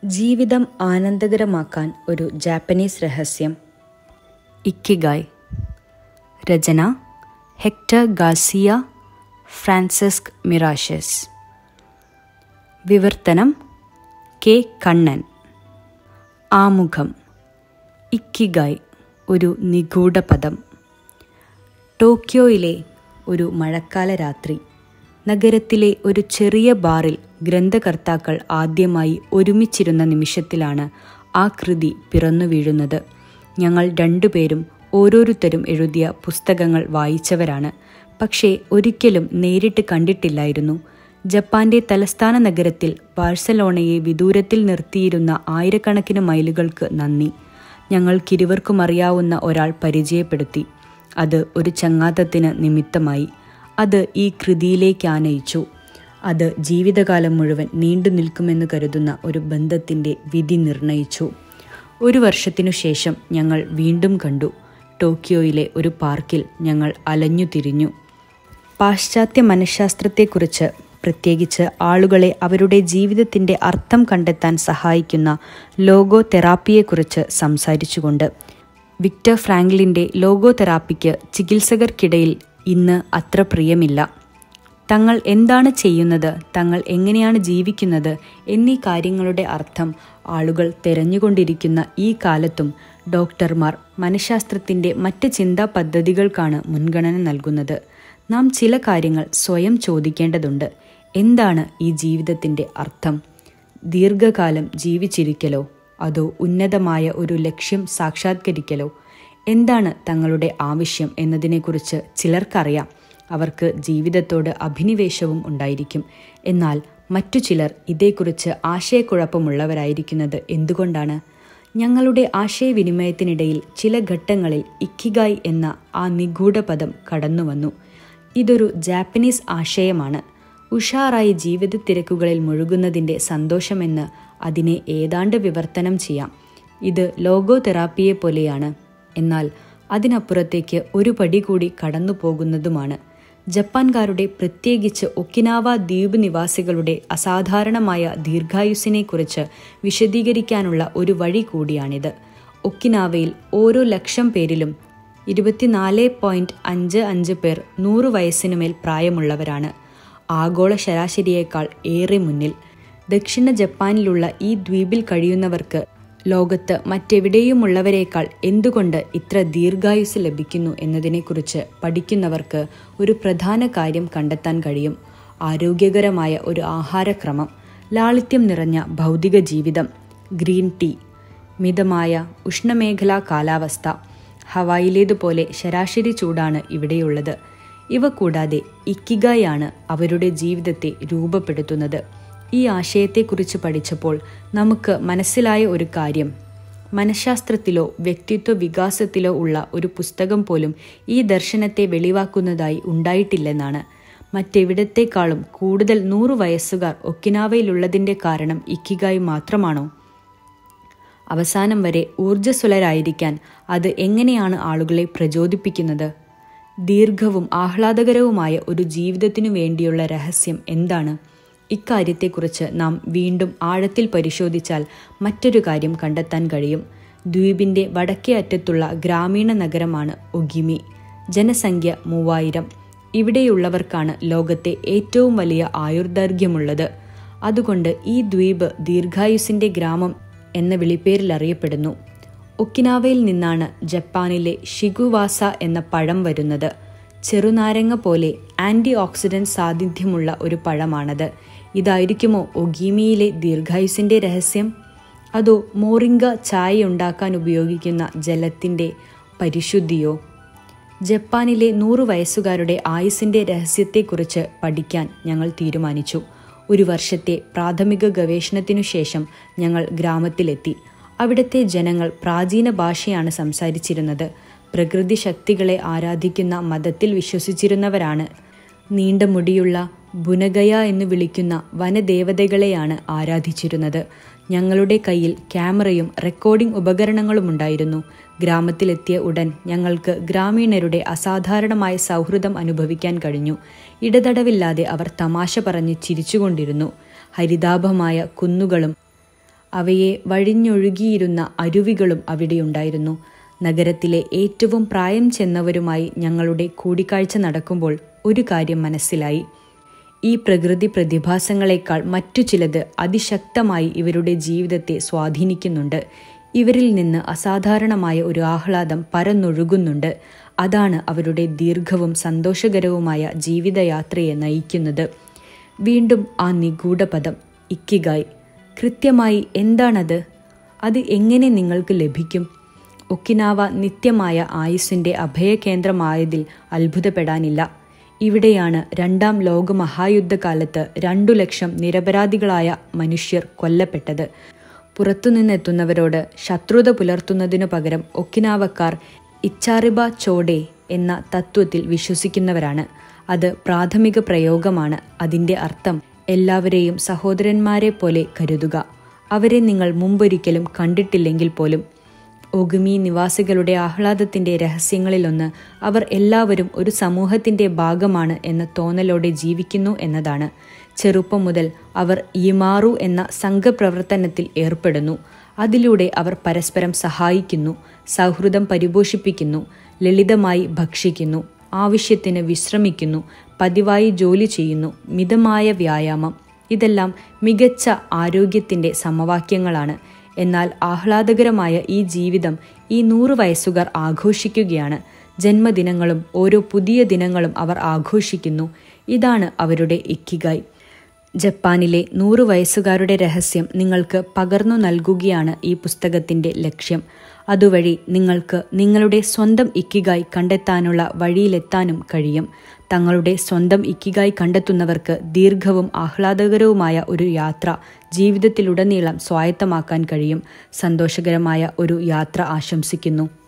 ജീവിതം ആനന്ദകരമാക്കാൻ ഒരു ജാപ്പനീസ് രഹസ്യം ഇക്കിഗായ് രചന ഹെക്ടർ ഗാർസിയ ഫ്രാൻസിസ്ക് മിറാഷസ് വിവർത്തനം കെ കണ്ണൻ ആമുഖം ഇക്കിഗായ് ഒരു നിഗൂഢ പദം ടോക്കിയോയിലെ ഒരു മഴക്കാല രാത്രി നഗരത്തിലെ ഒരു ചെറിയ ബാറിൽ ഗ്രന്ഥകർത്താക്കൾ ആദ്യമായി ഒരുമിച്ചിരുന്ന നിമിഷത്തിലാണ് ആ കൃതി പിറന്നു വീഴുന്നത് ഞങ്ങൾ രണ്ടുപേരും ഓരോരുത്തരും എഴുതിയ പുസ്തകങ്ങൾ വായിച്ചവരാണ് പക്ഷേ ഒരിക്കലും നേരിട്ട് കണ്ടിട്ടില്ലായിരുന്നു ജപ്പാന്റെ തലസ്ഥാന നഗരത്തിൽ ബാഴ്സലോണയെ വിദൂരത്തിൽ നിർത്തിയിരുന്ന ആയിരക്കണക്കിന് മൈലുകൾക്ക് നന്ദി ഞങ്ങൾക്കിരുവർക്കും അറിയാവുന്ന ഒരാൾ പരിചയപ്പെടുത്തി അത് ഒരു ചങ്ങാത്തത്തിന് നിമിത്തമായി അത് ഈ കൃതിയിലേക്ക് ആനയിച്ചു അത് ജീവിതകാലം മുഴുവൻ നീണ്ടു നിൽക്കുമെന്ന് കരുതുന്ന ഒരു ബന്ധത്തിൻ്റെ വിധി നിർണയിച്ചു ഒരു വർഷത്തിനു ശേഷം ഞങ്ങൾ വീണ്ടും കണ്ടു ടോക്കിയോയിലെ ഒരു പാർക്കിൽ ഞങ്ങൾ അലഞ്ഞു തിരിഞ്ഞു പാശ്ചാത്യ മനഃശാസ്ത്രത്തെക്കുറിച്ച് പ്രത്യേകിച്ച് ആളുകളെ അവരുടെ ജീവിതത്തിൻ്റെ അർത്ഥം കണ്ടെത്താൻ സഹായിക്കുന്ന ലോഗോ തെറാപ്പിയെക്കുറിച്ച് സംസാരിച്ചുകൊണ്ട് വിക്ടർ ഫ്രാങ്ക്ലിൻ്റെ ലോഗോ തെറാപ്പിക്ക് ചികിത്സകർക്കിടയിൽ ഇന്ന് അത്ര പ്രിയമില്ല തങ്ങൾ എന്താണ് ചെയ്യുന്നത് തങ്ങൾ എങ്ങനെയാണ് ജീവിക്കുന്നത് എന്നീ കാര്യങ്ങളുടെ അർത്ഥം ആളുകൾ തിരഞ്ഞുകൊണ്ടിരിക്കുന്ന ഈ കാലത്തും ഡോക്ടർമാർ മനഃശാസ്ത്രത്തിൻ്റെ മറ്റ് ചിന്താ പദ്ധതികൾക്കാണ് മുൻഗണന നൽകുന്നത് നാം ചില കാര്യങ്ങൾ സ്വയം ചോദിക്കേണ്ടതുണ്ട് എന്താണ് ഈ ജീവിതത്തിൻ്റെ അർത്ഥം ദീർഘകാലം ജീവിച്ചിരിക്കലോ അതോ ഉന്നതമായ ഒരു ലക്ഷ്യം സാക്ഷാത്കരിക്കലോ എന്താണ് തങ്ങളുടെ ആവശ്യം എന്നതിനെക്കുറിച്ച് ചിലർക്കറിയാം അവർക്ക് ജീവിതത്തോട് അഭിനിവേശവും ഉണ്ടായിരിക്കും എന്നാൽ മറ്റു ചിലർ ഇതേക്കുറിച്ച് ആശയക്കുഴപ്പമുള്ളവരായിരിക്കുന്നത് എന്തുകൊണ്ടാണ് ഞങ്ങളുടെ ആശയവിനിമയത്തിനിടയിൽ ചില ഘട്ടങ്ങളിൽ ഇക്കിഗായ് എന്ന ആ നിഗൂഢ പദം കടന്നുവന്നു ഇതൊരു ജാപ്പനീസ് ആശയമാണ് ഉഷാറായി ജീവിത തിരക്കുകളിൽ മുഴുകുന്നതിൻ്റെ സന്തോഷമെന്ന് അതിനെ ഏതാണ്ട് വിവർത്തനം ചെയ്യാം ഇത് ലോഗോ തെറാപ്പിയെ പോലെയാണ് എന്നാൽ അതിനപ്പുറത്തേക്ക് ഒരു പടി കൂടി കടന്നു പോകുന്നതുമാണ് ജപ്പാൻകാരുടെ പ്രത്യേകിച്ച് ഒക്കിനാവ ദ്വീപ് നിവാസികളുടെ അസാധാരണമായ ദീർഘായുസിനെക്കുറിച്ച് വിശദീകരിക്കാനുള്ള ഒരു വഴി കൂടിയാണിത് ഒക്കിനാവയിൽ ഓരോ ലക്ഷം പേരിലും ഇരുപത്തിനാല് പോയിന്റ് അഞ്ച് അഞ്ച് പേർ നൂറ് വയസ്സിനുമേൽ പ്രായമുള്ളവരാണ് ആഗോള ശരാശരിയേക്കാൾ ഏറെ മുന്നിൽ ദക്ഷിണ ജപ്പാനിലുള്ള ഈ ദ്വീപിൽ കഴിയുന്നവർക്ക് ലോകത്ത് മറ്റെവിടെയുമുള്ളവരേക്കാൾ എന്തുകൊണ്ട് ഇത്ര ദീർഘായുസ് ലഭിക്കുന്നു എന്നതിനെക്കുറിച്ച് പഠിക്കുന്നവർക്ക് ഒരു പ്രധാന കാര്യം കണ്ടെത്താൻ കഴിയും ആരോഗ്യകരമായ ഒരു ആഹാരക്രമം ലാളിത്യം നിറഞ്ഞ ഭൗതിക ജീവിതം ഗ്രീൻ ടീ മിതമായ ഉഷ്ണമേഖലാ കാലാവസ്ഥ ഹവായിലേതുപോലെ ശരാശരി ചൂടാണ് ഇവിടെയുള്ളത് ഇവ കൂടാതെ ഇക്കിഗായാണ് അവരുടെ ജീവിതത്തെ രൂപപ്പെടുത്തുന്നത് ഈ ആശയത്തെക്കുറിച്ച് പഠിച്ചപ്പോൾ നമുക്ക് മനസ്സിലായ ഒരു കാര്യം മനഃശാസ്ത്രത്തിലോ വ്യക്തിത്വ വികാസത്തിലോ ഉള്ള ഒരു പുസ്തകം പോലും ഈ ദർശനത്തെ വെളിവാക്കുന്നതായി ഉണ്ടായിട്ടില്ലെന്നാണ് മറ്റെവിടത്തേക്കാളും കൂടുതൽ നൂറു വയസ്സുകാർ ഒക്കിനാവയിലുള്ളതിൻ്റെ കാരണം ഇക്കിഗായി മാത്രമാണോ അവസാനം വരെ ഊർജ്ജസ്വലരായിരിക്കാൻ അത് എങ്ങനെയാണ് ആളുകളെ പ്രചോദിപ്പിക്കുന്നത് ദീർഘവും ആഹ്ലാദകരവുമായ ഒരു ജീവിതത്തിനു വേണ്ടിയുള്ള രഹസ്യം എന്താണ് ഇക്കാര്യത്തെക്കുറിച്ച് നാം വീണ്ടും ആഴത്തിൽ പരിശോധിച്ചാൽ മറ്റൊരു കാര്യം കണ്ടെത്താൻ കഴിയും ദ്വീപിന്റെ വടക്കേ അറ്റത്തുള്ള ഗ്രാമീണ നഗരമാണ് ഒഗിമി ജനസംഖ്യ മൂവായിരം ഇവിടെയുള്ളവർക്കാണ് ലോകത്തെ ഏറ്റവും വലിയ ആയുർദൈർഘ്യമുള്ളത് അതുകൊണ്ട് ഈ ദ്വീപ് ദീർഘായുസിന്റെ ഗ്രാമം എന്ന വിളിപ്പേരിൽ അറിയപ്പെടുന്നു ഒക്കിനാവയിൽ നിന്നാണ് ജപ്പാനിലെ ഷിഗുവാസ എന്ന പഴം വരുന്നത് ചെറുനാരങ്ങ പോലെ ആന്റി ഓക്സിഡന്റ് സാന്നിധ്യമുള്ള ഒരു പഴമാണത് ഇതായിരിക്കുമോ ഒഗീമിയിലെ ദീർഘായുസിന്റെ രഹസ്യം അതോ മോറിംഗ ചായ ഉണ്ടാക്കാൻ ഉപയോഗിക്കുന്ന ജലത്തിന്റെ പരിശുദ്ധിയോ ജപ്പാനിലെ നൂറു വയസ്സുകാരുടെ ആയുസിന്റെ രഹസ്യത്തെക്കുറിച്ച് പഠിക്കാൻ ഞങ്ങൾ തീരുമാനിച്ചു ഒരു വർഷത്തെ പ്രാഥമിക ഗവേഷണത്തിനു ശേഷം ഞങ്ങൾ ഗ്രാമത്തിലെത്തി അവിടുത്തെ ജനങ്ങൾ പ്രാചീന ഭാഷയാണ് സംസാരിച്ചിരുന്നത് പ്രകൃതി ശക്തികളെ ആരാധിക്കുന്ന മതത്തിൽ വിശ്വസിച്ചിരുന്നവരാണ് നീണ്ട മുടിയുള്ള ബുനഗയ എന്ന് വിളിക്കുന്ന വനദേവതകളെയാണ് ആരാധിച്ചിരുന്നത് ഞങ്ങളുടെ കയ്യിൽ ക്യാമറയും റെക്കോർഡിംഗ് ഉപകരണങ്ങളും ഉണ്ടായിരുന്നു ഗ്രാമത്തിലെത്തിയ ഉടൻ ഞങ്ങൾക്ക് ഗ്രാമീണരുടെ അസാധാരണമായ സൗഹൃദം അനുഭവിക്കാൻ കഴിഞ്ഞു ഇടതടവില്ലാതെ അവർ തമാശ പറഞ്ഞ് ചിരിച്ചുകൊണ്ടിരുന്നു ഹരിതാഭമായ കുന്നുകളും അവയെ വഴിഞ്ഞൊഴുകിയിരുന്ന അരുവികളും അവിടെയുണ്ടായിരുന്നു നഗരത്തിലെ ഏറ്റവും പ്രായം ചെന്നവരുമായി ഞങ്ങളുടെ കൂടിക്കാഴ്ച നടക്കുമ്പോൾ ഒരു കാര്യം മനസ്സിലായി ഈ പ്രകൃതി പ്രതിഭാസങ്ങളെക്കാൾ മറ്റു ചിലത് അതിശക്തമായി ഇവരുടെ ജീവിതത്തെ സ്വാധീനിക്കുന്നുണ്ട് ഇവരിൽ നിന്ന് അസാധാരണമായ ഒരു ആഹ്ലാദം പരന്നൊഴുകുന്നുണ്ട് അതാണ് അവരുടെ ദീർഘവും സന്തോഷകരവുമായ ജീവിതയാത്രയെ നയിക്കുന്നത് വീണ്ടും ആ നിഗൂഢപദം ഇക്കിഗായ് കൃത്യമായി എന്താണത് അത് എങ്ങനെ നിങ്ങൾക്ക് ലഭിക്കും ഒക്കിനാവ നിത്യമായ ആയുസ്സിന്റെ അഭയകേന്ദ്രമായതിൽ അത്ഭുതപ്പെടാനില്ല ഇവിടെയാണ് രണ്ടാം ലോകമഹായുദ്ധകാലത്ത് രണ്ടു ലക്ഷം നിരപരാധികളായ മനുഷ്യർ കൊല്ലപ്പെട്ടത് പുറത്തുനിന്നെത്തുന്നവരോട് ശത്രുത പുലർത്തുന്നതിനു പകരം ഒക്കിനാവക്കാർ ഇച്ചാറിബ ചോഡെ എന്ന തത്വത്തിൽ വിശ്വസിക്കുന്നവരാണ് അത് പ്രാഥമിക പ്രയോഗമാണ് അതിൻ്റെ അർത്ഥം എല്ലാവരെയും സഹോദരന്മാരെ പോലെ കരുതുക അവരെ നിങ്ങൾ മുമ്പൊരിക്കലും കണ്ടിട്ടില്ലെങ്കിൽ പോലും ഒഗുമി നിവാസികളുടെ ആഹ്ലാദത്തിന്റെ രഹസ്യങ്ങളിലൊന്ന് അവർ എല്ലാവരും ഒരു സമൂഹത്തിന്റെ ഭാഗമാണ് എന്ന തോന്നലോടെ ജീവിക്കുന്നു എന്നതാണ് ചെറുപ്പം മുതൽ അവർ ഇമാറു എന്ന സംഘപ്രവർത്തനത്തിൽ ഏർപ്പെടുന്നു അതിലൂടെ അവർ പരസ്പരം സഹായിക്കുന്നു സൗഹൃദം പരിപോഷിപ്പിക്കുന്നു ലളിതമായി ഭക്ഷിക്കുന്നു ആവശ്യത്തിന് വിശ്രമിക്കുന്നു പതിവായി ജോലി ചെയ്യുന്നു മിതമായ വ്യായാമം ഇതെല്ലാം മികച്ച ആരോഗ്യത്തിന്റെ സമവാക്യങ്ങളാണ് എന്നാൽ ആഹ്ലാദകരമായ ഈ ജീവിതം ഈ നൂറ് വയസ്സുകാർ ആഘോഷിക്കുകയാണ് ജന്മദിനങ്ങളും ഓരോ പുതിയ ദിനങ്ങളും അവർ ആഘോഷിക്കുന്നു ഇതാണ് അവരുടെ ഇക്കിഗായ് ജപ്പാനിലെ നൂറ് വയസ്സുകാരുടെ രഹസ്യം നിങ്ങൾക്ക് പകർന്നു നൽകുകയാണ് ഈ പുസ്തകത്തിന്റെ ലക്ഷ്യം അതുവഴി നിങ്ങൾക്ക് നിങ്ങളുടെ സ്വന്തം ഇക്കിഗായ് കണ്ടെത്താനുള്ള വഴിയിലെത്താനും കഴിയും തങ്ങളുടെ സ്വന്തം ഇക്കിഗായ് കണ്ടെത്തുന്നവർക്ക് ദീർഘവും ആഹ്ലാദകരവുമായ ഒരു യാത്ര ജീവിതത്തിലുടനീളം സ്വായത്തമാക്കാൻ കഴിയും സന്തോഷകരമായ ഒരു യാത്ര ആശംസിക്കുന്നു